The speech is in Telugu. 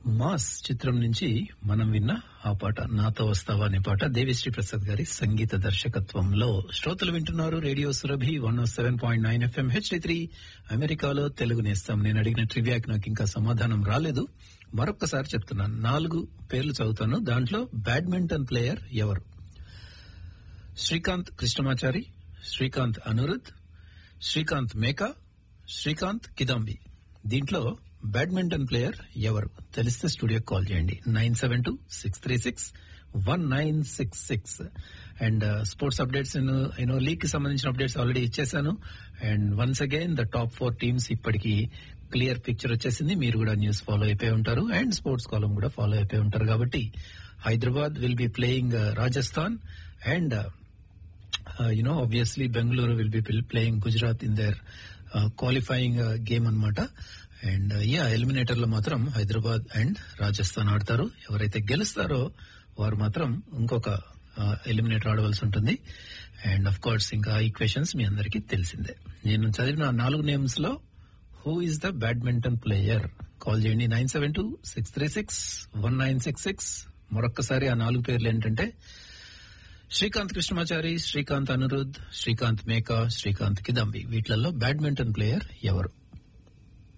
మాస్ చిత్రం నుంచి మనం విన్న ఆ పాట నాతో వస్తావా అనే పాట దేవిశ్రీ ప్రసాద్ గారి సంగీత దర్శకత్వంలో శ్రోతలు వింటున్నారు radio Surabhi one seven point nine FM HD three అమెరికాలో తెలుగు నేస్తాం నేను అడిగిన ట్రివియాకి నాకు ఇంకా సమాధానం రాలేదు మరొక్కసారి చెప్తున్నాను నాలుగు పేర్లు చదువుతాను దాంట్లో బ్యాడ్మింటన్ ప్లేయర్ ఎవరు శ్రీకాంత్ కృష్ణమాచారి శ్రీకాంత్ అనురుద్ శ్రీకాంత్ మేకా శ్రీకాంత్ కిదాంబి దీంట్లో బ్యాడ్మింటన్ ప్లేయర్ ఎవరు తెలిస్తే స్టూడియో కాల్ చేయండి nine seven two six three six one nine six six and sports updates you know league కి సంబంధించిన అప్డేట్స్ ఆల్రెడీ ఇచ్చేసాను and once again the top four teams ఇప్పటికి క్లియర్ పిక్చర్ వచ్చేసింది మీరు కూడా న్యూస్ ఫాలో అయిపోయి ఉంటారు అండ్ స్పోర్ట్స్ కాలం కూడా ఫాలో అయిపోయి ఉంటారు కాబట్టి Hyderabad will be playing Rajasthan and you know obviously Bengaluru will be playing Gujarat in their qualifying game అనమాట అండ్ యా ఎలిమినేటర్ లో మాత్రం హైదరాబాద్ అండ్ రాజస్థాన్ ఆడతారు ఎవరైతే గెలుస్తారో వారు మాత్రం ఇంకొక ఎలిమినేటర్ ఆడవలసి ఉంటుంది అండ్ అఫ్ కోర్స్ ఇంకా ఈక్వేషన్స్ మీ అందరికీ తెలిసిందే నేను చదివిన నాలుగు నేమ్స్ లో who is the badminton player call చేయండి nine seven two six three six one nine six six మరొక్కసారి ఆ నాలుగు పేర్లు ఏంటంటే శ్రీకాంత్ కృష్ణమాచారి శ్రీకాంత్ అనురుద్ శ్రీకాంత్ మేకా శ్రీకాంత్ కిదంబి వీటిలలో బ్యాడ్మింటన్ ప్లేయర్ ఎవరు